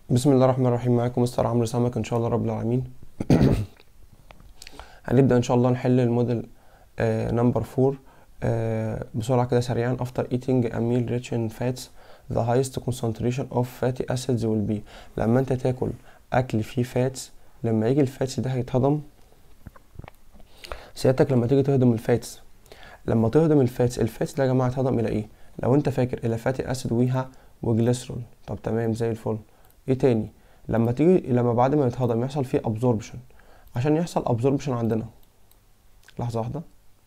بسم الله الرحمن الرحيم معاكم مستر عمرو سمك ان شاء الله رب العالمين هنبدا ان شاء الله نحل الموديل نمبر 4 آه، بسرعه كده سريعا after eating a meal rich in fats the highest concentration of fatty acids will be لما انت تاكل اكل فيه فاتس لما يجي الفاتس ده هيتهضم سيادتك لما تيجي تهضم الفاتس لما تهضم الفاتس الفاتس ده يا جماعه يتهضم الى ايه لو انت فاكر الى فاتي اسيد ويها وجليسرول طب تمام زي الفل ايه تاني لما تيجي لما بعد ما يتهضم يحصل فيه ابزوربشن عشان يحصل ابزوربشن عندنا لحظه واحده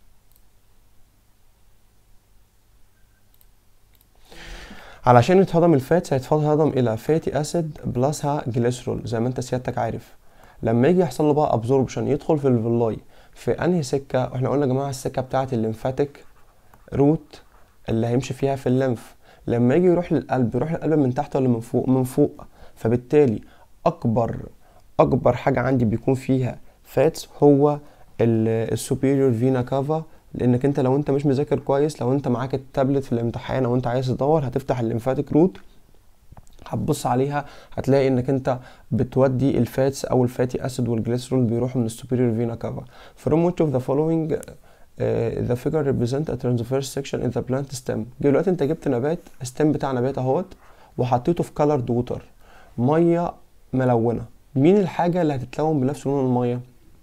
علشان يتهضم الفاتس هيتهضم الى فاتي اسيد بلسها جليسرول زي ما انت سيادتك عارف لما يجي يحصل له بقى ابزوربشن يدخل في الفيلاي في انهي سكه احنا قلنا يا جماعه السكه بتاعه الليمفاتيك روت اللي هيمشي فيها في الليمف لما يجي يروح للقلب يروح للقلب من تحت ولا من فوق من فوق فبالتالي اكبر اكبر حاجه عندي بيكون فيها فاتس هو السوبيريور فينا كافا لانك انت لو انت مش مذاكر كويس لو انت معاك التابلت في الامتحان او انت عايز تدور هتفتح الليمفاتيك روت هتبص عليها هتلاقي انك انت بتودي الفاتس او الفاتي اسيد والجليسرول بيروحوا من السوبيريور فينا كافا from which of the following uh, the figure represent a transverse section in the plant stem دلوقتي انت جبت نبات stem بتاع نبات اهوت وحطيته في colored water ميه ملونه مين الحاجه اللي هتتلون بنفس لون الميه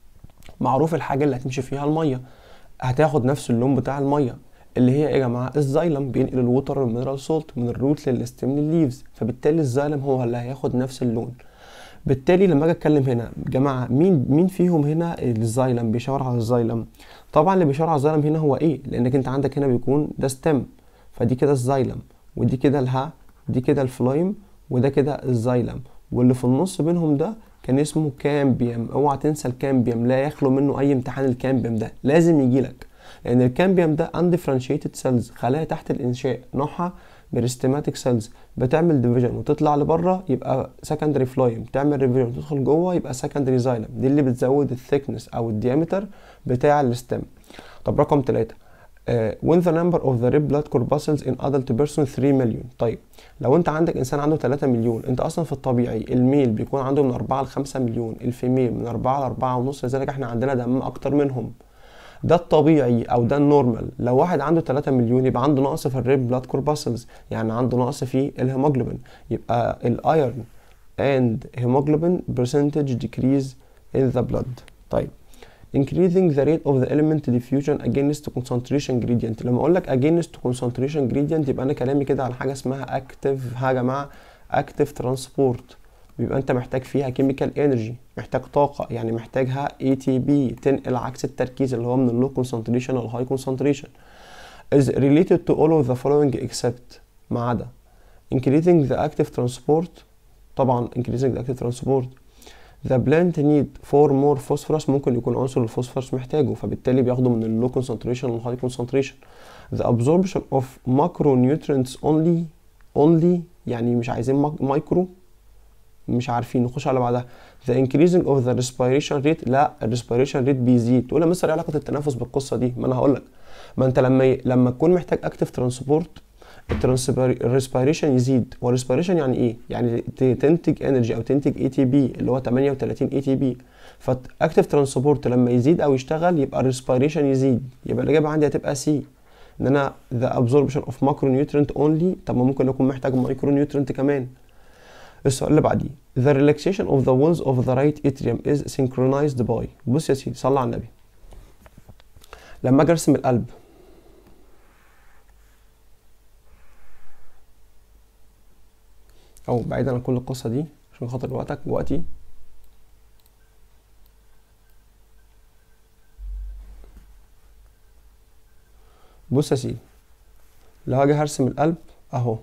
معروف الحاجه اللي هتمشي فيها الميه هتاخد نفس اللون بتاع الميه اللي هي ايه يا جماعه الزايلم بينقل الوتر والمينرال سولت من الروت للستيم للليفز فبالتالي الزايلم هو اللي هياخد نفس اللون بالتالي لما اجي اتكلم هنا جماعه مين مين فيهم هنا الزايلم بيشاور على الزايلم طبعا اللي بيشاور على الزايلم هنا هو ايه لانك انت عندك هنا بيكون ده ستيم فدي كده الزايلم ودي كده الها دي كده الفلايم وده كده الزايلم واللي في النص بينهم ده كان اسمه كامبيوم اوعى تنسى الكامبيوم لا يخلو منه اي امتحان الكامبيوم ده لازم يجيلك لان الكامبيوم ده undifferentiated سيلز خلايا تحت الانشاء نوعها ميرستيماتيك سيلز بتعمل ديفيجن وتطلع لبره يبقى سكندري فلايم تعمل ريفيجن وتدخل جوه يبقى سكندري زايلم دي اللي بتزود الثيكنس او الديامتر بتاع الستم طب رقم ثلاثة uh, when the number of the red blood corpuscles in adult person 3 مليون طيب لو انت عندك انسان عنده 3 مليون انت اصلا في الطبيعي الميل بيكون عنده من 4 ل 5 مليون الفيميل من 4 ل 4 ونص لذلك احنا عندنا دم اكتر منهم ده الطبيعي او ده النورمال لو واحد عنده 3 مليون يبقى عنده نقص في الريد بلاد كورباسلز يعني عنده نقص في الهيموجلوبين يبقى الايرون and hemoglobin percentage decrease in the blood طيب increasing the rate of the element diffusion against concentration gradient لما اقول لك against concentration gradient يبقى انا كلامي كده على حاجه اسمها active حاجه مع active transport بيبقى انت محتاج فيها chemical energy محتاج طاقه يعني محتاجها ATP تنقل عكس التركيز اللي هو من اللو concentration او high concentration is related to all of the following except ما عدا increasing the active transport طبعا increasing the active transport the plant need for more phosphorus ممكن يكون عنصر الفوسفورس محتاجه فبالتالي بياخده من اللو concentration والهاي concentration the absorption of macronutrients only only يعني مش عايزين مايكرو مش عارفين نخش على بعدها the increasing of the respiration rate لا الريسبيريشن ريت بيزيد تقول يا مستر ايه علاقه التنفس بالقصه دي ما انا هقول لك ما انت لما ي... لما تكون محتاج اكتف ترانسبورت الريسبيريشن يزيد والريسبيريشن يعني ايه يعني تنتج انرجي او تنتج اي تي بي اللي هو 38 اي تي بي فاكتف ترانسبورت لما يزيد او يشتغل يبقى الريسبيريشن يزيد يبقى الاجابه عندي هتبقى سي ان انا the absorption of macronutrient only طب ما ممكن اكون محتاج مايكرو كمان السؤال اللي بعديه the relaxation of the walls of the right atrium is synchronized by بص يا سيدي صلى على النبي لما اجي ارسم القلب او بعيدا عن كل القصه دي عشان خاطر وقتك وقتي بص يا سيدي لو هاجي هرسم القلب اهو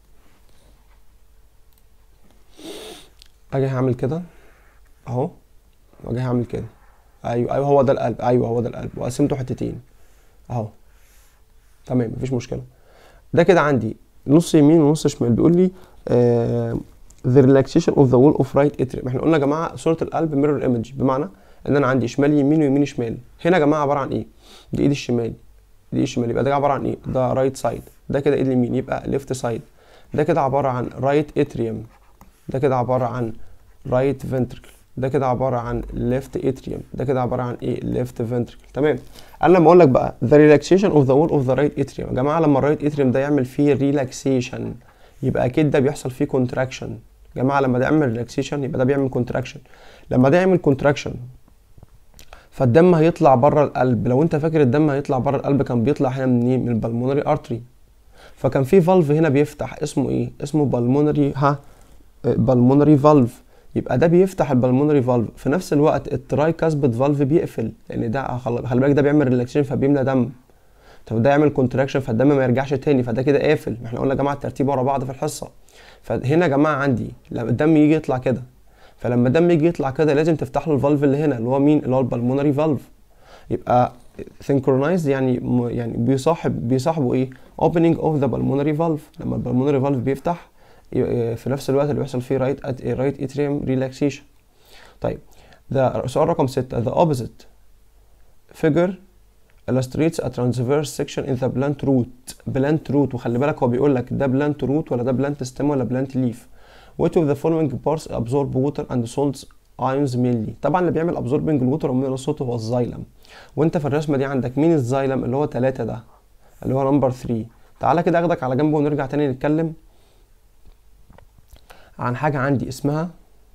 اجي هعمل كده اهو واجي هعمل كده ايوه ايوه هو ده القلب ايوه هو ده القلب وقسمته حتتين اهو تمام مفيش مشكله ده كده عندي نص يمين ونص شمال بيقول لي آه the relaxation of the wall of right atrium احنا قلنا يا جماعه صوره القلب ميرور ايمج بمعنى ان انا عندي شمال يمين ويمين شمال هنا يا جماعه عباره عن ايه دي ايدي الشمال دي ايدي الشمال يبقى ده عباره عن ايه ده رايت سايد ده كده ايد اليمين يبقى ليفت سايد ده كده عباره عن رايت اتريوم ده كده عباره عن رايت فنتركل ده كده عباره عن ليفت اتريوم ده كده عباره عن ايه ليفت فنتركل تمام انا لما اقول لك بقى the relaxation of the wall of the right atrium يا جماعه لما الرايت اتريوم ده يعمل فيه relaxation يبقى اكيد ده بيحصل فيه contraction يا جماعه لما ده يعمل ريلاكسيشن يبقى ده بيعمل كونتراكشن لما ده يعمل كونتراكشن فالدم هيطلع بره القلب لو انت فاكر الدم هيطلع بره القلب كان بيطلع هنا منين من البلمونري ارتري فكان في فالف هنا بيفتح اسمه ايه اسمه بالمونري ها بالمونري فالف يبقى ده بيفتح البلمونري فالف في نفس الوقت التراي كاسبت فالف بيقفل لان ده خلي بالك ده بيعمل ريلاكسيشن فبيملى دم طب ده يعمل كونتراكشن فالدم ما يرجعش تاني فده كده قافل احنا قلنا يا جماعه الترتيب ورا بعض في الحصه فهنا يا جماعه عندي لما الدم يجي يطلع كده فلما الدم يجي يطلع كده لازم تفتح له الفالف اللي هنا اللي هو مين اللي هو البلمونري فالف يبقى synchronized يعني يعني بيصاحب بيصاحبوا ايه opening of the pulmonary valve لما البلمونري فالف بيفتح في نفس الوقت اللي بيحصل فيه right at right atrium relaxation طيب ده سؤال رقم 6 the opposite figure illustrates a transverse section in the plant root plant root وخلي بالك هو بيقول لك ده plant root ولا ده plant stem ولا plant leaf which of the following parts absorb water and salts ions mainly طبعا اللي بيعمل absorbing الووتر والمينرال صوت هو الزايلم وانت في الرسمه دي عندك مين الزايلم اللي هو 3 ده اللي هو نمبر 3 تعالى كده اخدك على جنب ونرجع تاني نتكلم عن حاجه عندي اسمها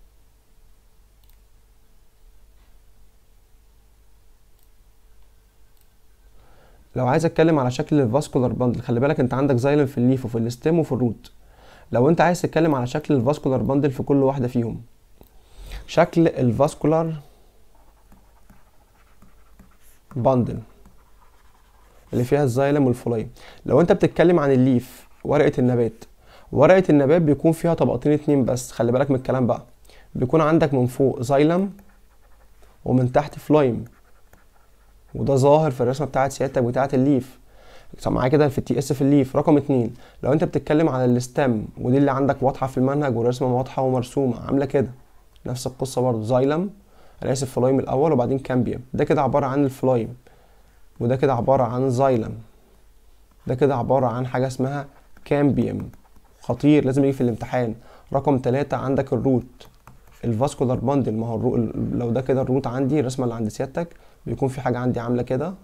لو عايز اتكلم على شكل الفاسكولار باندل خلي بالك انت عندك زايلم في الليف وفي الستيم وفي الروت لو انت عايز تتكلم على شكل الفاسكولار باندل في كل واحده فيهم شكل الفاسكولار باندل اللي فيها الزايلم والفلايم لو انت بتتكلم عن الليف ورقه النبات ورقه النبات بيكون فيها طبقتين اتنين بس خلي بالك من الكلام بقى بيكون عندك من فوق زايلم ومن تحت فلايم وده ظاهر في الرسمه بتاعت سيادتك بتاعت الليف معايا كده في التي اس في الليف رقم اتنين لو انت بتتكلم على الستم ودي اللي عندك واضحه في المنهج والرسمه واضحه ومرسومه عامله كده نفس القصه برضو زايلم انا اسف فلايم الاول وبعدين كامبيوم ده كده عباره عن الفلايم وده كده عباره عن زايلم ده كده عباره عن حاجه اسمها كامبيوم خطير لازم يجي في الامتحان رقم ثلاثة عندك الروت الفاسكولار باندل ما هو الرو... لو ده كده الروت عندي الرسمه اللي عند سيادتك بيكون في حاجه عندي عامله كده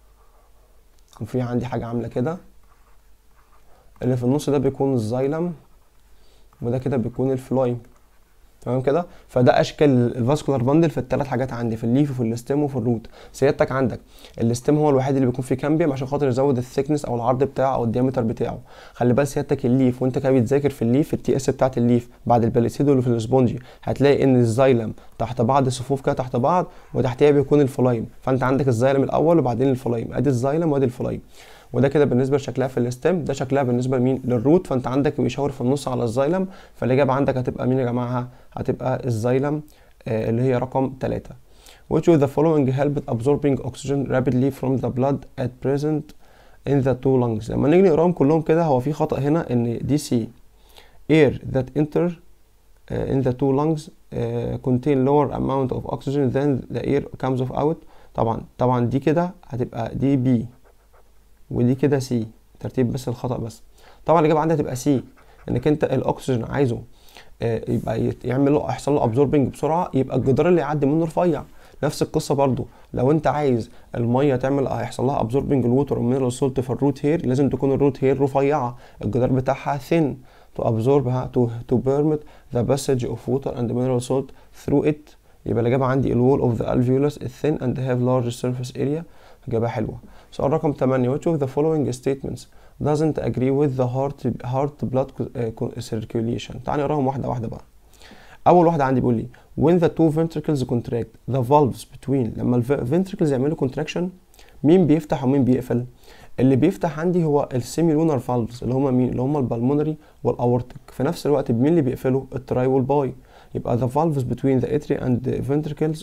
وفي عندي حاجه عامله كده اللي في النص ده بيكون الزايلم وده كده بيكون الفلايم تمام كده فده اشكال الفاسكولار باندل في الثلاث حاجات عندي في الليف وفي الستيم وفي الروت سيادتك عندك الستيم هو الوحيد اللي بيكون فيه كامبيوم عشان خاطر يزود الثيكنس او العرض بتاعه او الديامتر بتاعه خلي بال سيادتك الليف وانت كده بتذاكر في الليف التي اس بتاعت الليف بعد الباليسيدو اللي في الاسبونجي هتلاقي ان الزايلم تحت بعض صفوف كده تحت بعض وتحتها بيكون الفلايم فانت عندك الزايلم الاول وبعدين الفلايم ادي الزايلم وادي الفلايم وده كده بالنسبه لشكلها في الستيم ده شكلها بالنسبه لمين للروت فانت عندك بيشاور في النص على الزايلم فالاجابه عندك هتبقى مين يا جماعه هتبقى الزايلم آه اللي هي رقم 3 which of the following helped absorbing oxygen rapidly from the blood at present in the two lungs لما نيجي نقراهم كلهم كده هو في خطأ هنا ان دي سي air that enter uh, in the two lungs uh, contain lower amount of oxygen than the air comes of out طبعا طبعا دي كده هتبقى دي بي ودي كده سي ترتيب بس الخطأ بس طبعا الإجابة عندها تبقى سي انك انت الاكسجين عايزه يبقى يعمل له يحصل له ابزوربنج بسرعه يبقى الجدار اللي يعدي منه رفيع نفس القصه برضو لو انت عايز الميه تعمل هيحصل لها ابزوربنج الووتر والمينرال سولت في الروت هير لازم تكون الروت هير رفيعه الجدار بتاعها ثين to absorb to to permit the passage of water and mineral salt through it يبقى الإجابة عندي ال wall of the alveolus is thin and have large surface area إجابة حلوة سؤال رقم 8 which of the following statements doesn't agree with the heart heart blood circulation تعال نقراهم واحدة واحدة بقى أول واحدة عندي بيقول لي when the two ventricles contract the valves between لما ال ventricles يعملوا contraction مين بيفتح ومين بيقفل اللي بيفتح عندي هو السيمي لونر فالفز اللي هما مين اللي هما البلمونري والاورتيك في نفس الوقت مين اللي بيقفلوا التراي والباي يبقى the valves between the atria and the ventricles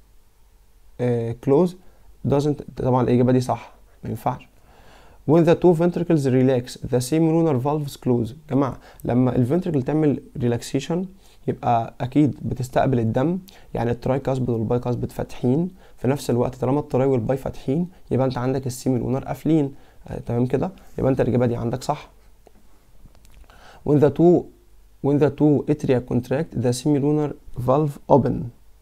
uh, close doesn't طبعا الإجابة دي صح ما ينفعش when the two ventricles relax the semilunar valves close جماعة لما الفنتركل تعمل relaxation يبقى أكيد بتستقبل الدم يعني التراي كاسبد والباي كاسبد فاتحين في نفس الوقت طالما التراي والباي فاتحين يبقى أنت عندك السيميلونر قافلين آه تمام كده يبقى أنت الإجابة دي عندك صح when the two when the two atria contract the semilunar valve open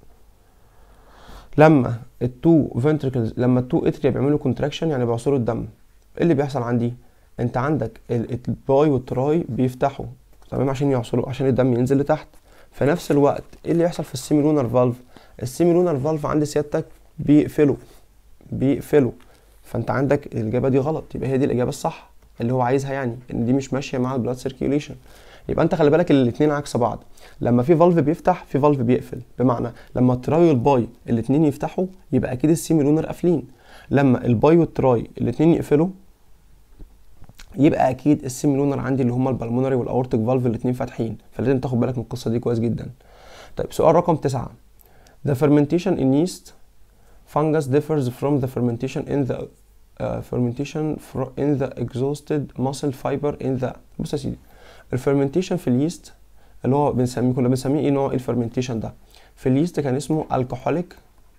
لما التو ventricles لما التو اتريا بيعملوا contraction يعني بيعصروا الدم ايه اللي بيحصل عندي انت عندك ال- الباي والتراي بيفتحوا تمام عشان يعصروا عشان الدم ينزل لتحت في نفس الوقت ايه اللي يحصل في السيميلونر فالف السيميلونر فالف عند سيادتك بيقفلوا بيقفلوا فانت عندك الاجابه دي غلط يبقى هي دي الاجابه الصح اللي هو عايزها يعني ان دي مش ماشيه مع البلاد سيركيوليشن يبقى انت خلي بالك الاثنين عكس بعض لما في فالف بيفتح في فالف بيقفل بمعنى لما التراي والباي الاثنين يفتحوا يبقى اكيد السيميلونر قافلين لما الباي والتراي الاثنين يقفلوا يبقى اكيد السيميلونر عندي اللي هما البلمونري والاورتيك فالف الاثنين فاتحين فلازم تاخد بالك من القصه دي كويس جدا طيب سؤال رقم تسعة The fermentation in yeast fungus differs from the fermentation in the uh, fermentation fro- in the exhausted muscle fiber in the بص يا سيدي الفرمنتيشن في اليست اللي هو بنسميه كنا بنسميه ايه نوع الفرمنتيشن ده في اليست كان اسمه الكحوليك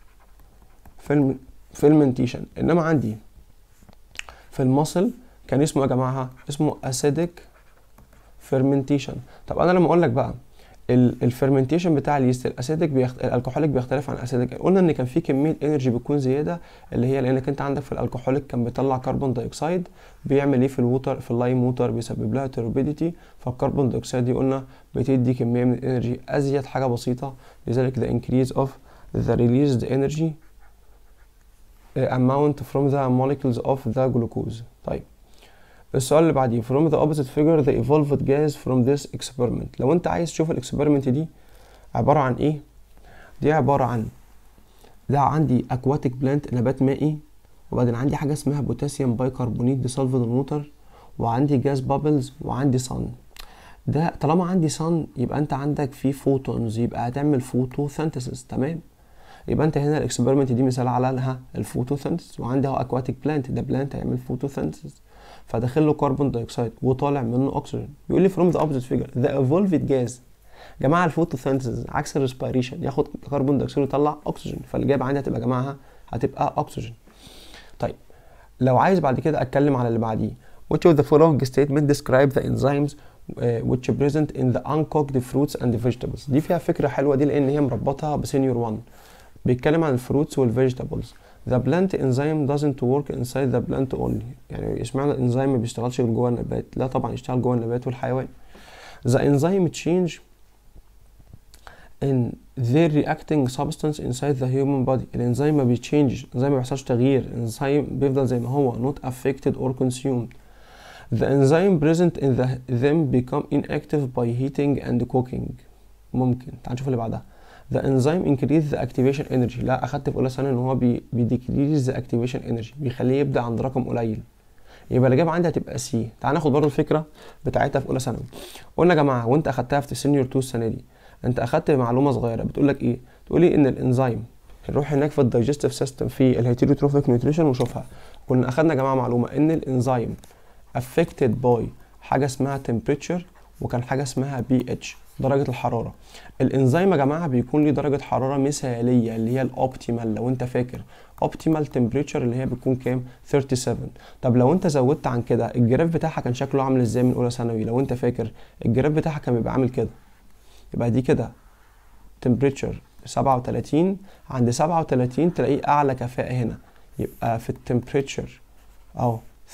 فيرمنتيشن انما عندي في المصل كان اسمه يا جماعه اسمه اسيدك فيرمنتيشن طب انا لما اقول لك بقى الفيرمنتيشن بتاع اليست الاسيدك بيخت... الالكحوليك بيختلف عن الاسيدك قلنا ان كان في كميه انرجي بتكون زياده اللي هي لانك انت عندك في الالكحوليك كان بيطلع كربون دايوكسيد بيعمل ايه في الووتر في اللايم ووتر بيسبب لها توربيديتي فالكربون دايوكسيد دي قلنا بتدي كميه من الانرجي ازيد حاجه بسيطه لذلك the increase of the released energy uh, amount from the molecules of the glucose طيب السؤال اللي بعديه from the opposite figure the evolved gas from this experiment لو انت عايز تشوف الاكسبيرمنت دي عبارة عن ايه دي عبارة عن ده عندي aquatic plant نبات مائي وبعدين عندي حاجة اسمها بوتاسيوم بايكربونات dissolved in water وعندي جاز بابلز وعندي صن ده طالما عندي صن يبقى انت عندك فيه فوتونز يبقى هتعمل فوتوسينثيسيس تمام يبقى انت هنا الاكسبيرمنت دي مثال على لها الفوتوسينثيسيس وعندي اهو aquatic plant ده بلانت هيعمل فوتوسينثيسيس فداخل له كربون دايوكسيد وطالع منه اكسجين بيقول لي from the opposite figure the evolved gas جماعه الفوتوسينثيسيس عكس الريسبيريشن ياخد كربون دايوكسيد ويطلع اكسجين فالاجابه عندي هتبقى يا جماعه هتبقى اكسجين طيب لو عايز بعد كده اتكلم على اللي بعديه which of the following statement describe the enzymes uh, which present in the uncooked fruits and vegetables دي فيها فكره حلوه دي لان هي مربطها بسينيور 1 بيتكلم عن الفروتس والفيجيتابلز The plant enzyme doesn't work inside the plant only يعني اشمعنى الانزيم ما بيشتغلش غير جوه النبات لا طبعا يشتغل جوه النبات والحيوان The enzyme change in their reacting substance inside the human body الانزيم ما بيتشينج الانزيم ما بيحصلش تغيير الانزيم بيفضل زي ما هو not affected or consumed The enzyme present in the, them become inactive by heating and cooking ممكن تعال نشوف اللي بعدها The enzyme increase the activation energy لا اخدت في اولى سنه ان هو بي بيديكريز the activation energy بيخليه يبدا عند رقم قليل يبقى الاجابه عندي هتبقى سي تعال ناخد برضه الفكره بتاعتها في اولى ثانوي قلنا يا جماعه وانت اخدتها في سينيور 2 السنه دي انت اخدت معلومه صغيره بتقول لك ايه تقول لي ان الانزيم نروح هناك في الدايجستيف سيستم في الهيتيروتروفيك نيوتريشن ونشوفها كنا اخدنا يا جماعه معلومه ان الانزيم affected by حاجه اسمها temperature وكان حاجه اسمها بي اتش درجه الحراره الانزيم يا جماعه بيكون ليه درجه حراره مثاليه اللي هي الاوبتيمال لو انت فاكر اوبتيمال تمبريتشر اللي هي بتكون كام 37 طب لو انت زودت عن كده الجراف بتاعها كان شكله عامل ازاي من اولى ثانوي لو انت فاكر الجراف بتاعها كان بيبقى عامل كده يبقى دي كده تمبريتشر 37 عند 37 تلاقيه اعلى كفاءه هنا يبقى في التمبريتشر اهو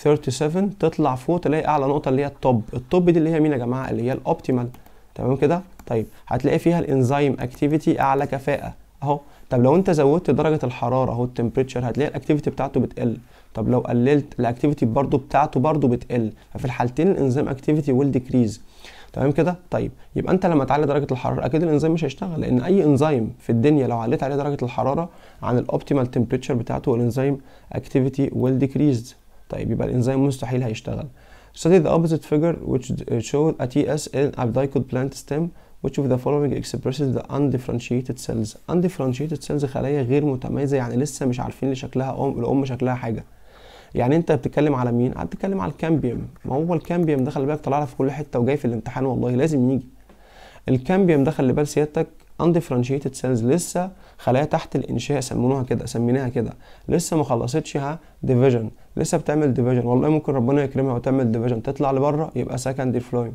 37 تطلع فوق تلاقي اعلى نقطه اللي هي التوب التوب دي اللي هي مين يا جماعه اللي هي الاوبتيمال تمام كده طيب هتلاقي فيها الانزيم اكتيفيتي اعلى كفاءه اهو طب لو انت زودت درجه الحراره اهو التمبريتشر هتلاقي الاكتيفيتي بتاعته بتقل طب لو قللت الاكتيفيتي برضو بتاعته برضو بتقل ففي الحالتين الانزيم اكتيفيتي ويل ديكريز تمام كده طيب يبقى انت لما تعلي درجه الحراره اكيد الانزيم مش هيشتغل لان اي انزيم في الدنيا لو عليت عليه درجه الحراره عن الاوبتيمال تمبريتشر بتاعته الانزيم اكتيفيتي ويل ديكريز طيب يبقى الانزيم مستحيل هيشتغل study the opposite figure which showed a TS in a dicot plant stem which of the following expresses the undifferentiated cells undifferentiated cells خلايا غير متميزة يعني لسه مش عارفين لشكلها أم الأم شكلها حاجة يعني انت بتتكلم على مين؟ بتتكلم على الكامبيوم ما هو الكامبيوم ده خلي بالك طلع لك في كل حتة وجاي في الامتحان والله لازم يجي الكامبيوم ده خلي بال سيادتك undifferentiated cells لسه خلايا تحت الانشاء سموها كده سميناها كده لسه ما خلصتش ها division لسه بتعمل division والله ممكن ربنا يكرمها وتعمل division تطلع لبره يبقى secondary flowing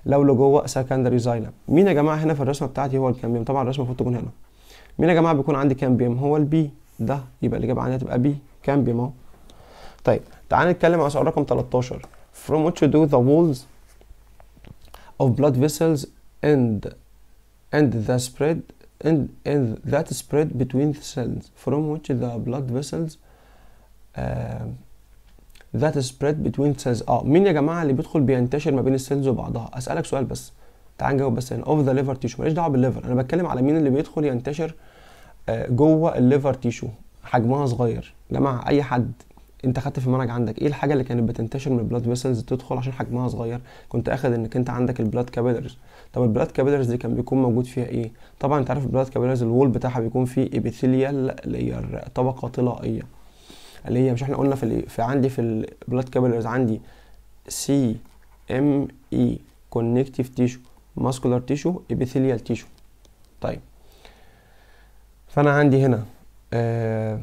لو لجوه سكندري زايلم مين يا جماعه هنا في الرسمه بتاعتي هو الكامبيوم طبعا الرسمه المفروض تكون هنا مين يا جماعه بيكون عندي كامبيوم هو البي ده يبقى الاجابه عندي هتبقى بي كامبيوم اهو طيب تعال نتكلم على سؤال رقم 13 from which do the walls of blood vessels and and the spread and and that spread between the cells from which the blood vessels uh, that spread between cells اه مين يا جماعه اللي بيدخل بينتشر ما بين السيلز وبعضها اسالك سؤال بس تعال نجاوب بس هنا اوف ذا ليفر تيشو ماليش دعوه بالليفر انا بتكلم على مين اللي بيدخل ينتشر آه، جوه الليفر تيشو حجمها صغير يا جماعه اي حد انت خدت في المنهج عندك ايه الحاجه اللي كانت بتنتشر من البلاد فيسلز تدخل عشان حجمها صغير كنت اخد انك انت عندك البلاد كابيلرز طب البلاد كابيلرز دي كان بيكون موجود فيها ايه طبعا انت عارف البلاد كابيلرز الوول بتاعها بيكون فيه ابيثيليال لاير طبقه طلائيه اللي هي مش احنا قلنا في ال- في عندي في البلاد كابيلرز عندي سي ام اي كونكتيف تيشو ماسكولار تيشو ابيثيليال تيشو طيب فانا عندي هنا آه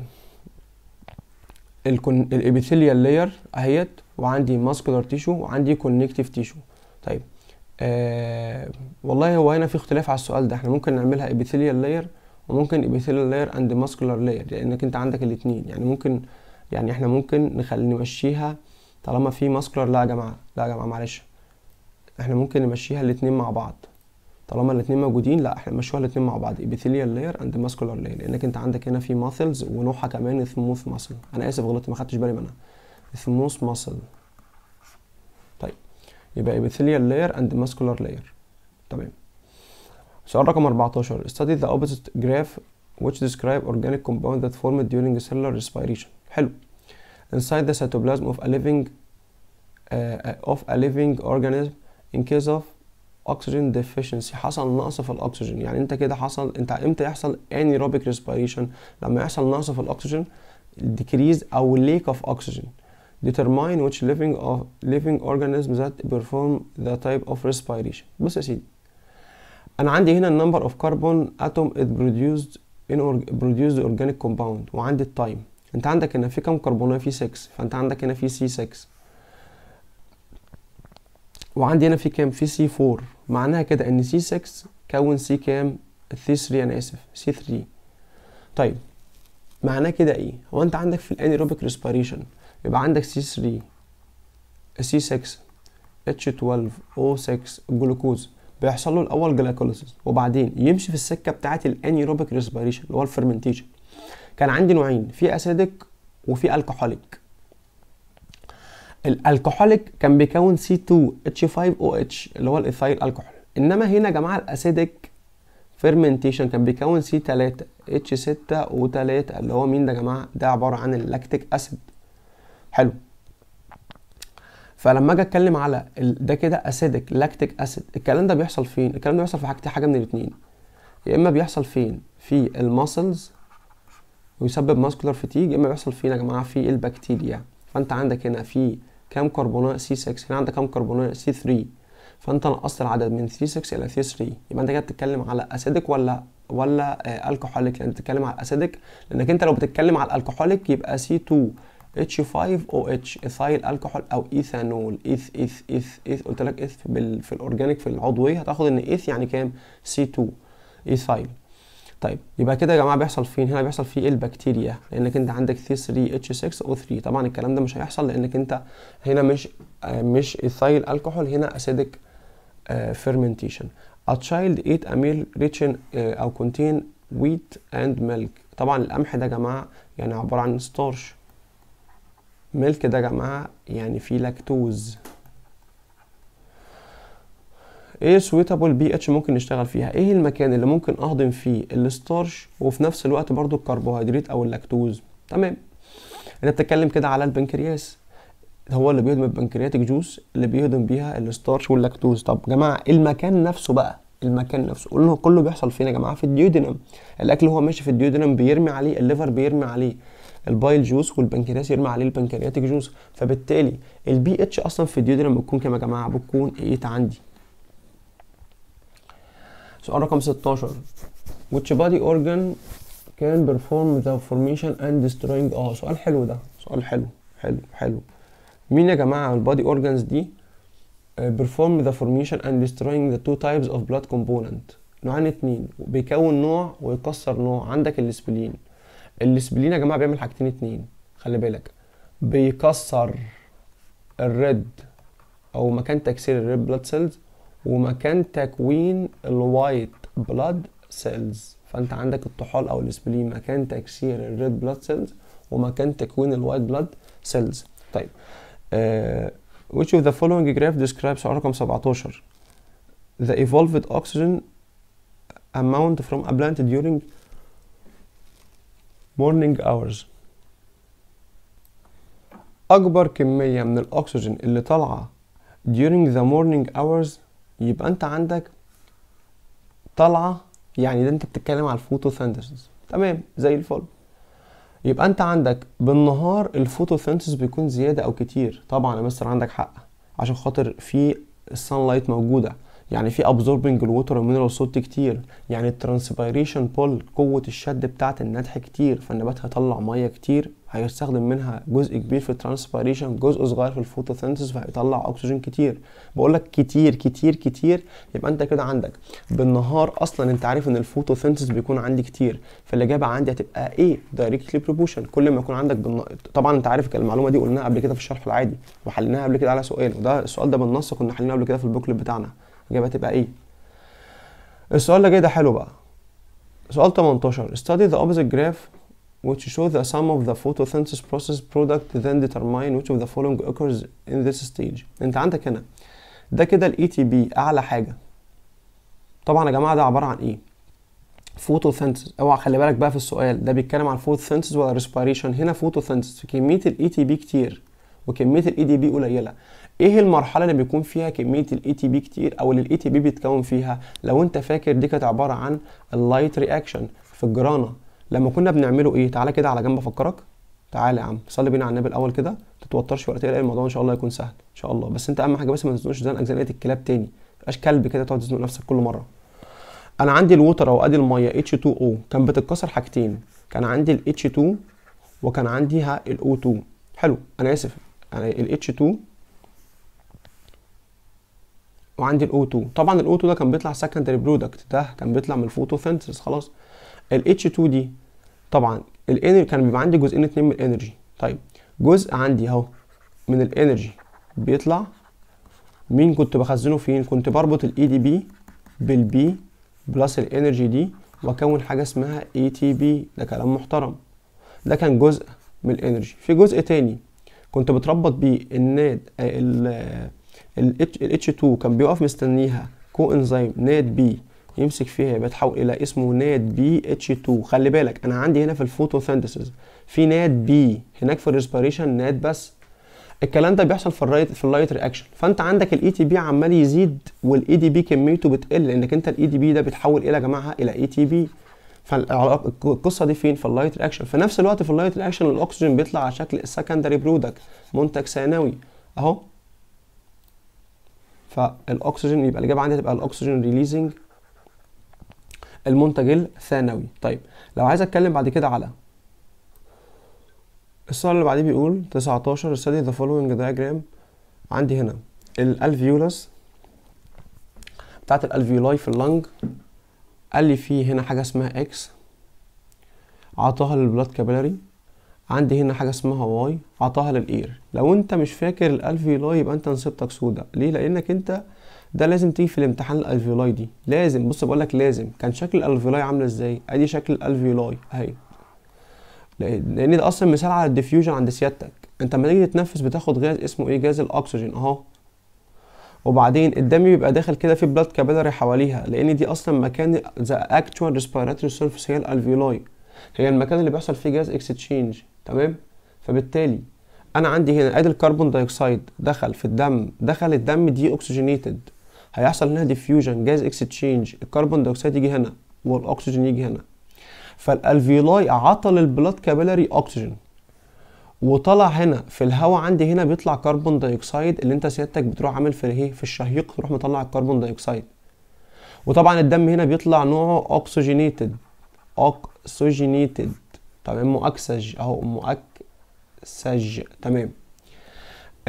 الابيثيليال لاير اهيت وعندي ماسكولار تيشو وعندي كونكتيف تيشو طيب آه والله هو هنا في اختلاف على السؤال ده احنا ممكن نعملها ابيثيليال لاير وممكن ابيثيليال لاير اند ماسكولار لاير لانك انت عندك الاثنين يعني ممكن يعني احنا ممكن نخلي نمشيها طالما في ماسكولار لا يا جماعه لا يا جماعه معلش احنا ممكن نمشيها الاثنين مع بعض طالما الاثنين موجودين لا احنا نمشيها الاثنين مع بعض ابيثيليال لاير اند ماسكولار لاير لانك انت عندك هنا في ماسلز ونوعها كمان سموث ماسل انا اسف غلطت ما خدتش بالي منها سموث ماسل طيب يبقى ابيثيليال لاير اند ماسكولار لاير تمام سؤال رقم 14 study the opposite graph which describe organic compound that formed during cellular respiration حلو inside the cytoplasm of a living uh, of a living organism in case of oxygen deficiency حصل نقص في الاكسجين يعني انت كده حصل انت امتى يحصل anaerobic respiration لما يحصل نقص في الاكسجين decrease او lack of oxygen determine which living of living organisms that perform the type of respiration بص يا سيدي انا عندي هنا النمبر اوف كربون اتوم is produced in org produced organic compound وعندي التايم انت عندك هنا في كام كربونات في 6 فانت عندك هنا في سي 6 وعندي هنا في كام في سي 4 معناها كده ان سي 6 كون سي كام سي 3 انا اسف سي 3 طيب معناه كده ايه هو انت عندك في الانيروبيك ريسبيريشن يبقى عندك سي 3 سي 6 اتش 12 او 6 جلوكوز بيحصل له الاول جلايكوليسيس وبعدين يمشي في السكه بتاعه الانيروبيك ريسبيريشن اللي هو الفرمنتيشن كان عندي نوعين في اسيدك وفي الكحوليك الالكحوليك كان بيكون C2H5OH اللي هو الايثايل الكحول انما هنا يا جماعه الاسيدك فيرمنتيشن كان بيكون C3 H6O3 اللي هو مين ده يا جماعه ده عباره عن اللاكتيك اسيد حلو فلما اجي اتكلم على ال... ده كده اسيدك لاكتيك اسيد الكلام ده بيحصل فين الكلام ده بيحصل في حاجتين حاجه من الاثنين يا اما بيحصل فين في الماسلز ويسبب ماسكولار فيتيج يا اما بيحصل فين يا جماعه في البكتيريا فانت عندك هنا في كام كربونات سي 6 هنا عندك كام كربونات سي 3 فانت نقصت العدد من سي 6 الى سي 3 يبقى انت كده بتتكلم على اسيدك ولا ولا آه الكحوليك لان بتتكلم على الاسيدك لانك انت لو بتتكلم على الالكحوليك يبقى سي 2 H5OH ايثايل الكحول او ايثانول ايث ايث ايث ايث قلت لك ايث بال في الاورجانيك في العضويه هتاخد ان ايث يعني كام C2 ايثايل طيب يبقى كده يا جماعه بيحصل فين هنا بيحصل في البكتيريا لانك انت عندك C3H6O3 طبعا الكلام ده مش هيحصل لانك انت هنا مش آه مش ايثايل الكحول هنا اسيدك fermentation a child ate a meal rich in آه او contain wheat and milk طبعا القمح ده يا جماعه يعني عباره عن ستارش ميلك ده يا جماعه يعني فيه لاكتوز ايه سويتابل بي اتش ممكن نشتغل فيها ايه المكان اللي ممكن اهضم فيه الستارش وفي نفس الوقت برضو الكربوهيدرات او اللاكتوز تمام انت بتتكلم كده على البنكرياس هو اللي بيهضم البنكرياتيك جوس اللي بيهضم بيها الستارش واللاكتوز طب يا جماعه المكان نفسه بقى المكان نفسه قلنا كله بيحصل فين يا جماعه في الديودينم الاكل هو ماشي في الديودينم بيرمي عليه الليفر بيرمي عليه البايل جوس والبنكرياس يرمي عليه البنكرياتيك جوس فبالتالي البي اتش اصلا في الديودينم بتكون كام يا جماعه بتكون 8 عندي سؤال رقم 16 which body organ can perform the formation and destroying اه سؤال حلو ده سؤال حلو حلو حلو مين يا جماعه البادي اورجانز دي perform the formation and destroying the two types of blood component نوعين اتنين بيكون نوع ويكسر نوع عندك الاسبلين الاسبلين يا جماعه بيعمل حاجتين اتنين خلي بالك بيكسر الريد او مكان تكسير الريد بلاد سيلز ومكان تكوين الوايت بلاد سيلز فانت عندك الطحال او الاسبلين مكان تكسير الريد بلاد سيلز ومكان تكوين الوايت بلاد سيلز طيب uh, which of the following graph describes رقم 17 the evolved oxygen amount from a plant during morning hours أكبر كمية من الأكسجين اللي طالعة during the morning hours يبقى أنت عندك طالعة يعني ده أنت بتتكلم على الفوتوسينثيسيس تمام زي الفل يبقى أنت عندك بالنهار الفوتوسينثيسيس بيكون زيادة أو كتير طبعا يا مستر عندك حق عشان خاطر في السان لايت موجودة يعني في ابزوربنج الووتر والمينرال صوت كتير يعني الترانسبيريشن بول قوه الشد بتاعه النتح كتير فالنبات هيطلع ميه كتير هيستخدم منها جزء كبير في الترانسبيريشن جزء صغير في الفوتوسينثيس فهيطلع اكسجين كتير بقول لك كتير كتير كتير يبقى انت كده عندك بالنهار اصلا انت عارف ان الفوتوسينثيس بيكون عندي كتير فالاجابه عندي هتبقى ايه دايركتلي بروبوشن كل ما يكون عندك بالن... طبعا انت عارف المعلومه دي قلناها قبل كده في الشرح العادي وحليناها قبل كده على سؤال وده السؤال ده بالنص كنا حليناه قبل كده في البوكلت بتاعنا الإجابة تبقى إيه؟ السؤال اللي جاي ده حلو بقى سؤال 18 study the opposite graph which show the sum of the photosynthesis process product then determine which of the following occurs in this stage انت عندك هنا ده كده الاي تي بي اعلى حاجه طبعا يا جماعه ده عباره عن ايه فوتوسينثيسيس اوعى خلي بالك بقى في السؤال ده بيتكلم عن فوتوسينثيسيس ولا ريسبيريشن هنا فوتوسينثيسيس كميه الاي تي بي كتير وكميه الاي دي بي قليله ايه المرحله اللي بيكون فيها كميه الاي تي بي كتير او اللي الاي تي بي بيتكون فيها لو انت فاكر دي كانت عباره عن اللايت رياكشن في الجرانه لما كنا بنعمله ايه تعالى كده على جنب افكرك تعالى يا عم صلي بينا على النبي الاول كده ما تتوترش ولا تقلق الموضوع ان شاء الله يكون سهل ان شاء الله بس انت اهم حاجه بس ما تزنقش زنقك زنقه الكلاب تاني متبقاش كلب كده تقعد تزنق نفسك كل مره انا عندي الووتر او ادي الميه H2O كان بتتكسر حاجتين كان عندي ال H2 وكان عندي ال O2 حلو انا اسف يعني ال H2 وعندي الاو 2 طبعا الاو 2 ده كان بيطلع سكندري برودكت ده كان بيطلع من الفوتوسينثيسيس خلاص الاتش 2 دي طبعا الانرجي كان بيبقى عندي جزئين اتنين من الانرجي طيب جزء عندي اهو من الانرجي بيطلع مين كنت بخزنه فين كنت بربط الاي دي بي بالبي بلس الانرجي دي واكون حاجه اسمها اي تي بي ده كلام محترم ده كان جزء من الانرجي في جزء تاني كنت بتربط بيه الناد ال ال H2 كان بيقف مستنيها كو انزيم ناد بي يمسك فيها يبقى تحول الى اسمه ناد بي اتش 2 خلي بالك انا عندي هنا في الفوتوسينثيسيس في ناد بي هناك في الريسبيريشن ناد بس الكلام ده بيحصل في الرايت في اللايت رياكشن فانت عندك الاي تي بي عمال يزيد والاي دي بي كميته بتقل لانك انت الاي دي بي ده بيتحول الى يا جماعه الى اي تي بي فالقصه دي فين في اللايت رياكشن في نفس الوقت في اللايت رياكشن الاكسجين بيطلع على شكل سكندري برودكت منتج ثانوي اهو فالاكسجين يبقى الاجابه عندي هتبقى الاكسجين ريليزنج المنتج الثانوي طيب لو عايز اتكلم بعد كده على السؤال اللي بعديه بيقول 19 study the following diagram عندي هنا الالفيولس بتاعت الالفيولاي في اللنج قال لي في هنا حاجه اسمها اكس عطاها للبلاد كابيلاري عندي هنا حاجه اسمها واي عطاها للاير لو انت مش فاكر الالفيولاي يبقى انت نصيبتك سودا ليه لانك انت ده لازم تيجي في الامتحان الالفيولاي دي لازم بص بقول لك لازم كان شكل الالفيولاي عامله ازاي ادي شكل الالفيولاي اهي لان ده اصلا مثال على الديفيوجن عند سيادتك انت لما تيجي تتنفس بتاخد غاز اسمه ايه غاز الاكسجين اهو وبعدين الدم بيبقى داخل كده في بلاد كابيلاري حواليها لان دي اصلا مكان ذا اكتوال ريسبيراتوري سيرفيس هي الالفيولاي هي المكان اللي بيحصل فيه جاز اكستشينج تمام فبالتالي انا عندي هنا ادي الكربون دايوكسيد دخل في الدم دخل الدم دي اوكسجينيتد هيحصل هنا ديفيوجن جاز اكستشينج الكربون دايوكسيد يجي هنا والاكسجين يجي هنا فالالفيولاي عطى للبلاد كابيلاري اكسجين وطلع هنا في الهواء عندي هنا بيطلع كربون دايوكسيد اللي انت سيادتك بتروح عامل في ايه في الشهيق تروح مطلع الكربون دايوكسيد وطبعا الدم هنا بيطلع نوعه اوكسجينيتد اوكسجينيتد تمام مؤكسج اهو مؤكسج تمام آه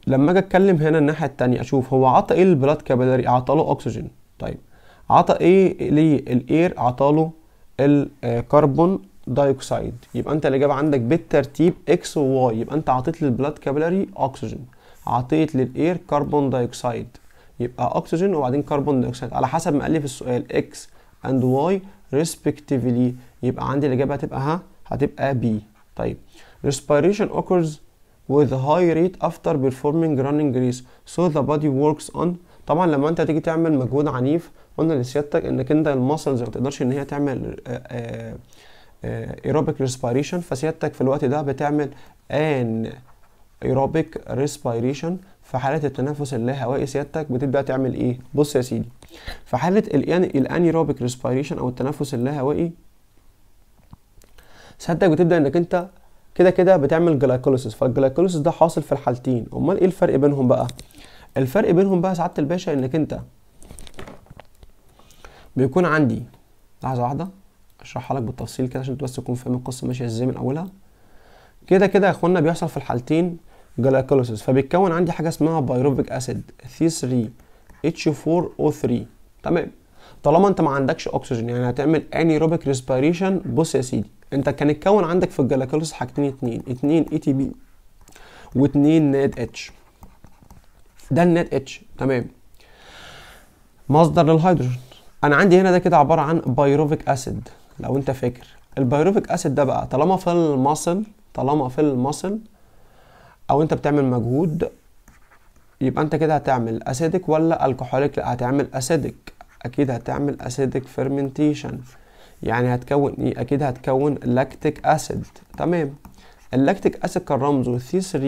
لما اجي اتكلم هنا الناحيه التانية اشوف هو عطى ايه للبلاد كابيلاري عطاله اكسجين طيب عطى ايه للاير عطاله الكربون دايوكسيد يبقى انت الاجابه عندك بالترتيب اكس وواي يبقى انت عطيت للبلاد كابيلاري اكسجين عطيت للاير كربون دايوكسيد يبقى اكسجين وبعدين كربون دايوكسيد على حسب ما قال لي في السؤال اكس اند واي respectively يبقى عندي الاجابه هتبقى ها هتبقى بي طيب respiration occurs with a high rate after performing running race so the body works on طبعا لما انت تيجي تعمل مجهود عنيف قلنا لسيادتك انك انت المسلز ما تقدرش ان هي تعمل ايروبيك ريسبيريشن فسيادتك في الوقت ده بتعمل ان ايروبيك ريسبيريشن في حاله التنفس اللاهوائي سيادتك بتبدا تعمل ايه بص يا سيدي في حاله الانيروبيك ريسبيريشن او التنفس اللاهوائي سيادتك بتبدا انك انت كده كده بتعمل جلايكوليسيس فالجلايكوليسيس ده حاصل في الحالتين امال ايه الفرق بينهم بقى الفرق بينهم بقى سعاده الباشا انك انت بيكون عندي لحظه واحده اشرحها لك بالتفصيل كده عشان بس تكون فاهم القصه ماشيه ازاي من اولها كده كده يا اخوانا بيحصل في الحالتين جلايكوليسيس فبيتكون عندي حاجه اسمها بايروفيك اسيد C3H4O3 تمام طالما انت ما عندكش اكسجين يعني هتعمل انيروبيك ريسبيريشن بص يا سيدي انت كان اتكون عندك في الجلايكوليسيس حاجتين اتنين اتنين اي تي بي واتنين ناد اتش ده الناد اتش تمام مصدر للهيدروجين انا عندي هنا ده كده عباره عن بايروفيك اسيد لو انت فاكر البايروفيك اسيد ده بقى طالما في المصل طالما في المصل او انت بتعمل مجهود يبقى انت كده هتعمل اسيدك ولا الكحوليك لا هتعمل اسيدك اكيد هتعمل اسيدك فيرمنتيشن يعني هتكون ايه اكيد هتكون لاكتيك اسيد تمام اللاكتيك اسيد كان رمزه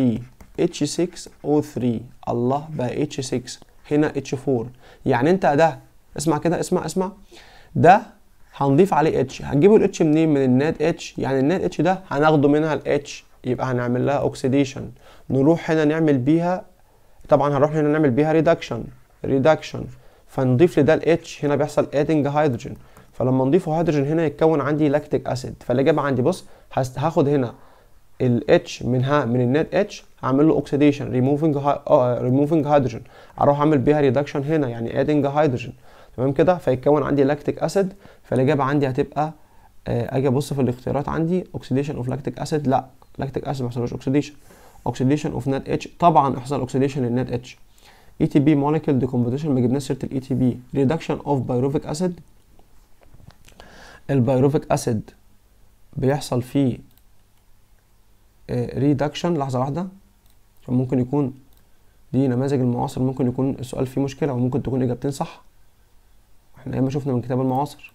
C3H6O3 الله بقى H6 هنا H4 يعني انت ده اسمع كده اسمع اسمع ده هنضيف عليه اتش هنجيبه الاتش منين من الناد اتش يعني الناد اتش ده هناخده منها الاتش يبقى هنعمل لها اوكسيديشن نروح هنا نعمل بيها طبعا هنروح هنا نعمل بيها ريدكشن ريدكشن فنضيف لده الاتش هنا بيحصل ادنج هيدروجين فلما نضيفه هيدروجين هنا يتكون عندي لاكتيك اسيد فالاجابه عندي بص هاخد هنا الاتش منها من النات اتش هعمل له اوكسيديشن ريموفنج ريموفنج هيدروجين اروح اعمل بيها ريدكشن هنا يعني ادنج هيدروجين تمام كده فيتكون عندي لاكتيك اسيد فالاجابه عندي هتبقى اجي ابص في الاختيارات عندي اوكسيديشن اوف لاكتيك اسيد لا لاكتيك اسيد ما يحصلوش اوكسيديشن اوكسيديشن اوف نات اتش طبعا يحصل اوكسيديشن للنات اتش اي تي بي موليكيول ديكومبوزيشن ما جبناش سيره الاي تي بي ريدكشن اوف بايروفيك اسيد البايروفيك اسيد بيحصل فيه ريدكشن لحظه واحده عشان ممكن يكون دي نماذج المعاصر ممكن يكون السؤال فيه مشكله وممكن تكون اجابتين صح احنا ياما شفنا من كتاب المعاصر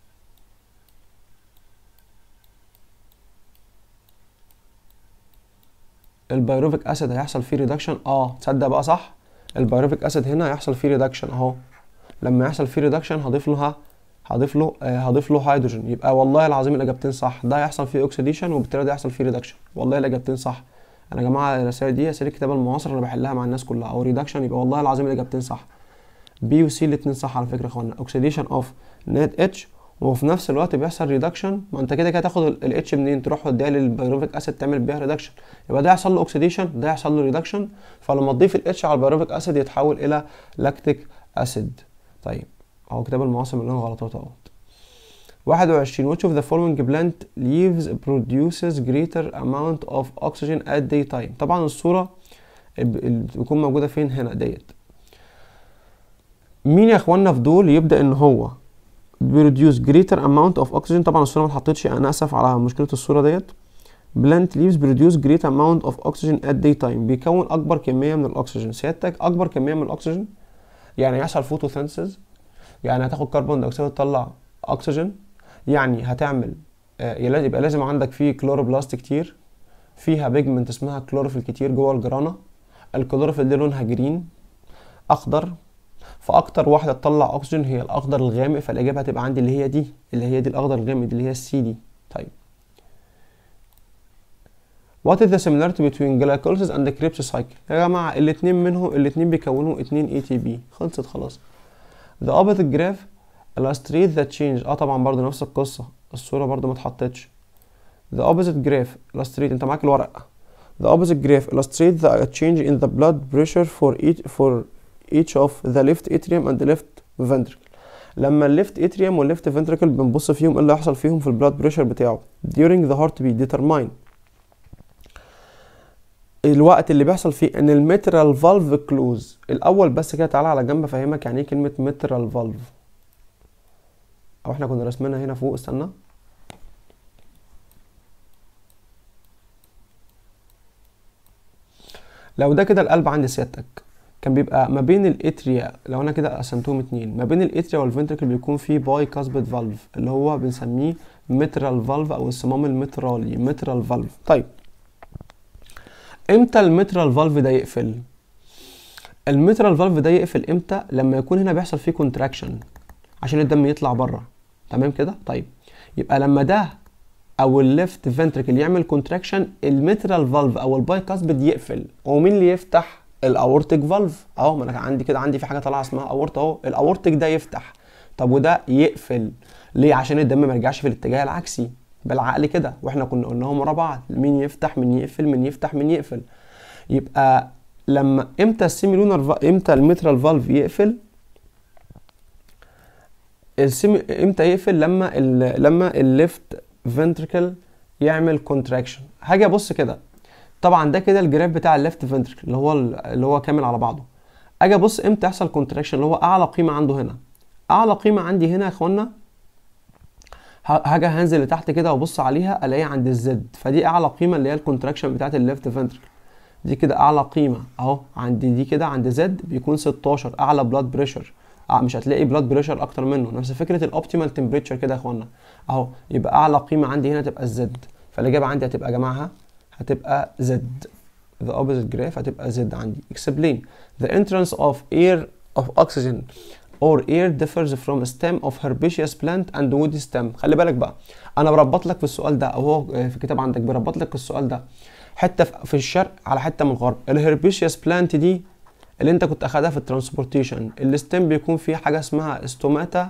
البيروفيك اسيد هيحصل فيه ريدكشن اه تصدق بقى صح البيروفيك اسيد هنا هيحصل فيه ريدكشن اهو لما يحصل فيه ريدكشن هضيف له ها هضيف له آه هضيف له هيدروجين يبقى والله العظيم الاجابتين صح ده هيحصل فيه اوكسيديشن وبالتالي ده هيحصل فيه ريدكشن والله الاجابتين صح انا يا جماعه الرسائل دي اسئله الكتاب المعاصر انا بحلها مع الناس كلها او ريدكشن يبقى والله العظيم الاجابتين صح بي وسي الاثنين صح على فكره يا اخوانا اوكسيديشن اوف نات اتش وفي نفس الوقت بيحصل ريدكشن ما انت كده كده تاخد الاتش منين تروح تديها للبيروفيك اسيد تعمل بيها ريدكشن يبقى ده يحصل له اوكسيديشن ده يحصل له ريدكشن فلما تضيف الاتش على البيروفيك اسيد يتحول الى لاكتيك اسيد طيب اهو كتاب المعاصر مليان غلطات اهو 21 which of the following plant leaves produces greater amount of oxygen at daytime طبعا الصورة بتكون موجودة فين هنا ديت مين يا اخوانا في دول يبدأ ان هو بيروديوس greater amount of oxygen طبعا الصورة ما اتحطتش انا اسف على مشكلة الصورة ديت plant leaves produce great amount of oxygen at daytime بيكون اكبر كمية من الاكسجين سيادتك اكبر كمية من الاكسجين يعني يحصل فوتوسينثيز يعني هتاخد كربون دايوكسيد وتطلع اكسجين يعني هتعمل آه يبقى لازم عندك فيه كلوروبلاست كتير فيها بيجمنت اسمها كلوروفيل كتير جوه الجرانه الكلوروفيل دي لونها جرين اخضر فاكتر واحده تطلع اكسجين هي الاخضر الغامق فالاجابه هتبقى عندي اللي هي دي اللي هي دي الاخضر الغامق دي اللي هي السي دي طيب What is the similarity between glycolysis and the Krebs cycle؟ يا جماعة الاتنين منهم الاتنين بيكونوا اتنين ATP خلصت خلاص. The opposite graph illustrate the change اه طبعا برضه نفس القصة الصورة برضه ما اتحطتش. The opposite graph illustrate انت معاك الورق. The opposite graph illustrates the change in the blood pressure for each for each of the left atrium and the left ventricle. لما الليفت اتريوم والليفت فنتركل بنبص فيهم ايه اللي هيحصل فيهم في البلاد بريشر بتاعه during the heartbeat determine الوقت اللي بيحصل فيه ان الميترال فالف كلوز الاول بس كده تعالى على جنب افهمك يعني ايه كلمه ميترال فالف او احنا كنا رسمينها هنا فوق استنى لو ده كده القلب عند سيادتك كان بيبقى ما بين الاتريا لو انا كده قسمتهم اتنين ما بين الاتريا والفنتركل بيكون في باي كاسبت فالف اللي هو بنسميه ميترال فالف او الصمام المترالي ميترال فالف طيب امتى الميترال فالف ده يقفل الميترال فالف ده يقفل امتى لما يكون هنا بيحصل فيه كونتراكشن عشان الدم يطلع بره تمام كده طيب يبقى لما ده او الليفت فنتركل يعمل كونتراكشن الميترال فالف او الباي كاسبت يقفل ومين اللي يفتح الاورتيك فالف اهو ما انا عندي كده عندي في حاجه طالعه اسمها اورت اهو الاورتيك ده يفتح طب وده يقفل ليه عشان الدم ما يرجعش في الاتجاه العكسي بالعقل كده واحنا كنا قلناهم ورا بعض مين يفتح مين يقفل مين يفتح مين يقفل يبقى لما امتى السيميلونر امتى الميترال فالف يقفل السيمي امتى يقفل لما ال... لما الليفت فنتركل يعمل كونتراكشن هاجي ابص كده طبعا ده كده الجراف بتاع الليفت فنتركل اللي هو اللي هو كامل على بعضه اجي ابص امتى يحصل كونتراكشن اللي هو اعلى قيمه عنده هنا اعلى قيمه عندي هنا يا اخوانا هاجي هنزل لتحت كده وابص عليها الاقيها عند الزد فدي اعلى قيمه اللي هي الكونتراكشن بتاعت الليفت فنتركل دي كده اعلى قيمه اهو عندي دي كده عند زد بيكون 16 اعلى بلاد بريشر آه مش هتلاقي بلاد بريشر اكتر منه نفس فكره الاوبتيمال تمبريتشر كده يا اخوانا اهو يبقى اعلى قيمه عندي هنا تبقى الزد فالاجابه عندي هتبقى يا جماعه هتبقى زد the opposite graph هتبقى زد عندي explain the entrance of air of oxygen or air differs from stem of herbaceous plant and woody stem خلي بالك بقى انا بربط لك في السؤال ده او هو في الكتاب عندك بربط لك السؤال ده حته في الشرق على حته من الغرب الهربيشيوس بلانت دي اللي انت كنت اخدها في الترانسبورتيشن الستيم بيكون فيه حاجه اسمها استوماتا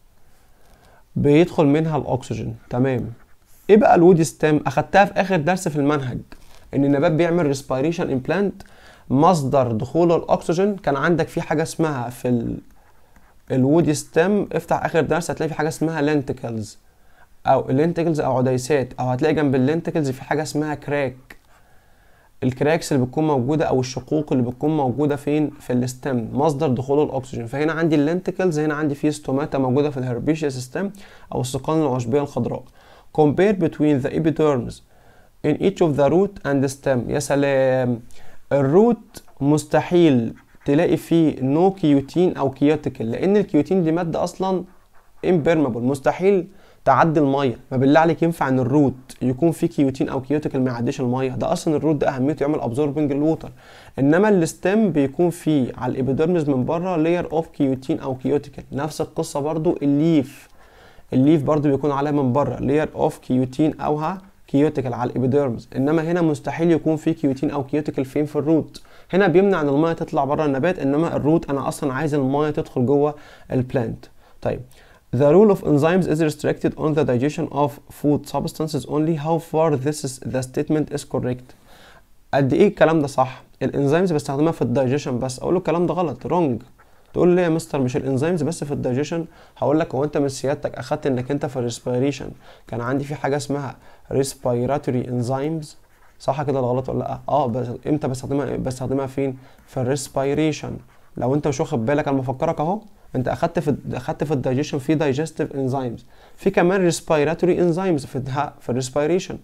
بيدخل منها الاكسجين تمام ايه بقى الوودي ستيم اخدتها في اخر درس في المنهج ان النبات بيعمل ريسبيريشن امبلانت مصدر دخول الاكسجين كان عندك في حاجه اسمها في ال... الوودي ستيم افتح اخر درس هتلاقي في حاجه اسمها لينتكلز او لينتكلز او عديسات او هتلاقي جنب اللينتكلز في حاجه اسمها كراك الكراكس اللي بتكون موجوده او الشقوق اللي بتكون موجوده فين في الستيم مصدر دخول الاكسجين فهنا عندي اللينتكلز هنا عندي في ستوماتا موجوده في الهربيشيوس ستيم او السقان العشبيه الخضراء compare between the epidermis in each of the root and the stem يا سلام الروت مستحيل تلاقي فيه نو كيوتين او كيوتيكل لان الكيوتين دي ماده اصلا impermeable مستحيل تعدي الميه ما بالله عليك ينفع ان الروت يكون فيه كيوتين او كيوتيكل ما يعديش الميه ده اصلا الروت ده اهميته يعمل ابزوربنج الووتر انما الستيم بيكون فيه على الابيدرمز من بره لاير اوف كيوتين او كيوتيكل نفس القصه برضو الليف الليف برضو بيكون عليها من بره لاير اوف كيوتين او ها كيوتيكل على الابيديرمز انما هنا مستحيل يكون في كيوتين او كيوتيكل فين في الروت هنا بيمنع ان الميه تطلع بره النبات انما الروت انا اصلا عايز الميه تدخل جوه البلانت طيب The role of enzymes is restricted on the digestion of food substances only how far this is the statement is correct قد ايه الكلام ده صح الانزيمز بستخدمها في الدايجيشن بس اقول له الكلام ده غلط رونج تقول لي يا مستر مش الانزيمز بس في الدايجيشن هقول لك هو انت من سيادتك اخدت انك انت في الريسبيريشن كان عندي في حاجه اسمها respiratory enzymes صح كده ولا غلط ولا لا اه بس امتى بستخدمها بستخدمها فين في الريسبيريشن لو انت مش واخد بالك انا بفكرك اهو انت اخدت في اخدت في الدايجيشن في دايجستيف انزيمز في كمان ريسبيراتوري انزيمز في في الريسبيريشن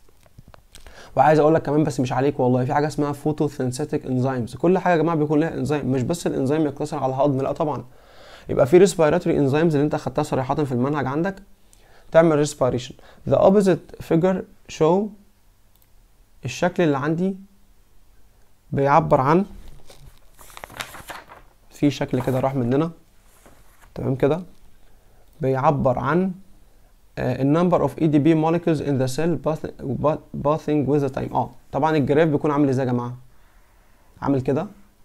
وعايز اقول لك كمان بس مش عليك والله في حاجه اسمها فوتوسينثيتيك انزيمز كل حاجه يا جماعه بيكون لها انزيم مش بس الانزيم يقتصر على الهضم لا طبعا يبقى في ريسبيراتوري انزيمز اللي انت اخدتها صريحه في المنهج عندك تعمل ريسبيريشن the opposite figure show الشكل اللي عندي بيعبر عن في شكل كده راح مننا تمام كده بيعبر عن النمبر اوف اي دي بي molecules in the cell bathing with the time اه طبعا الجراف بيكون عامل ازاي يا جماعه عامل كده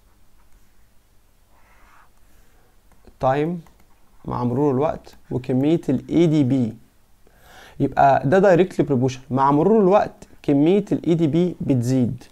تايم مع مرور الوقت وكميه الاي دي بي يبقى ده دايركتلي بروبوشن مع مرور الوقت كميه الاي دي بي بتزيد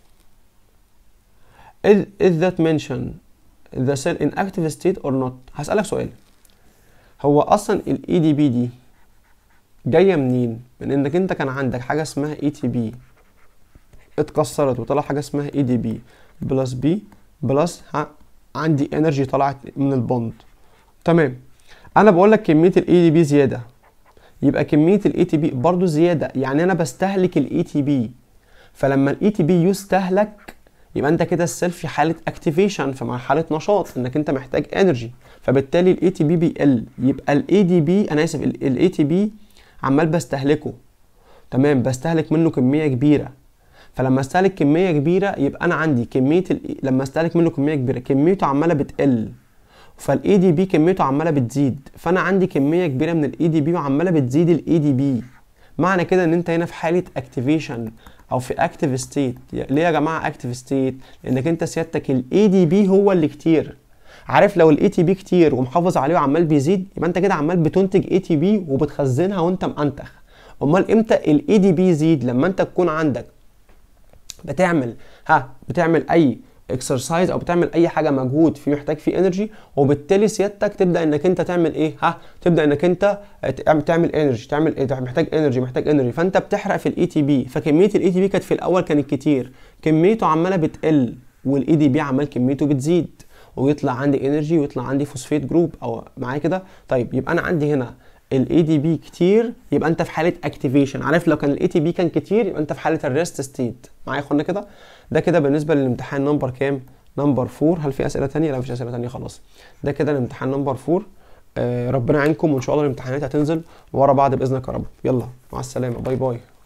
is, is that mention the cell in active state or not هسألك سؤال هو اصلا الاي دي بي دي جايه منين من انك انت كان عندك حاجه اسمها اي تي بي اتكسرت وطلع حاجه اسمها اي دي بي بلس بي بلس عندي انرجي طلعت من البوند تمام انا بقول لك كميه الاي دي بي زياده يبقى كميه الاي تي بي برضو زياده يعني انا بستهلك الاي تي بي فلما الاي تي بي يستهلك يبقى انت كده السيل في حاله اكتيفيشن في مرحله نشاط انك انت محتاج انرجي فبالتالي الاي تي بي بيقل يبقى الاي دي بي انا اسف الاي تي بي عمال بستهلكه تمام بستهلك منه كميه كبيره فلما استهلك كميه كبيره يبقى انا عندي كميه ال... لما استهلك منه كميه كبيره كميته عماله بتقل فالاي دي بي كميته عماله بتزيد فانا عندي كميه كبيره من الاي دي بي وعماله بتزيد الاي دي بي معنى كده ان انت هنا في حاله اكتيفيشن او في اكتيف ستيت ليه يا جماعه اكتيف ستيت لانك انت سيادتك الاي دي بي هو اللي كتير عارف لو الاي تي بي كتير ومحافظ عليه وعمال بيزيد يبقى انت كده عمال بتنتج اي تي بي وبتخزنها وانت مأنتخ امال امتى الاي دي بي يزيد لما انت تكون عندك بتعمل ها بتعمل اي اكسرسايز او بتعمل اي حاجه مجهود فيه محتاج فيه انرجي وبالتالي سيادتك تبدا انك انت تعمل ايه ها تبدا انك انت تعمل انرجي تعمل ايه محتاج انرجي محتاج انرجي فانت بتحرق في الاي تي بي فكميه الاي تي بي كانت في الاول كانت كتير كميته عماله بتقل والاي دي بي عمال كميته بتزيد ويطلع عندي انرجي ويطلع عندي فوسفيت جروب او معايا كده طيب يبقى انا عندي هنا الاي دي بي كتير يبقى انت في حاله اكتيفيشن عارف لو كان الاي تي بي كان كتير يبقى انت في حاله الريست ستيت معايا يا اخوانا كده ده كده بالنسبه للامتحان نمبر كام نمبر 4 هل في اسئله تانية لا مفيش اسئله تانية خلاص ده كده الامتحان نمبر 4 آه ربنا يعينكم وان شاء الله الامتحانات هتنزل ورا بعض باذنك يا رب يلا مع السلامه باي باي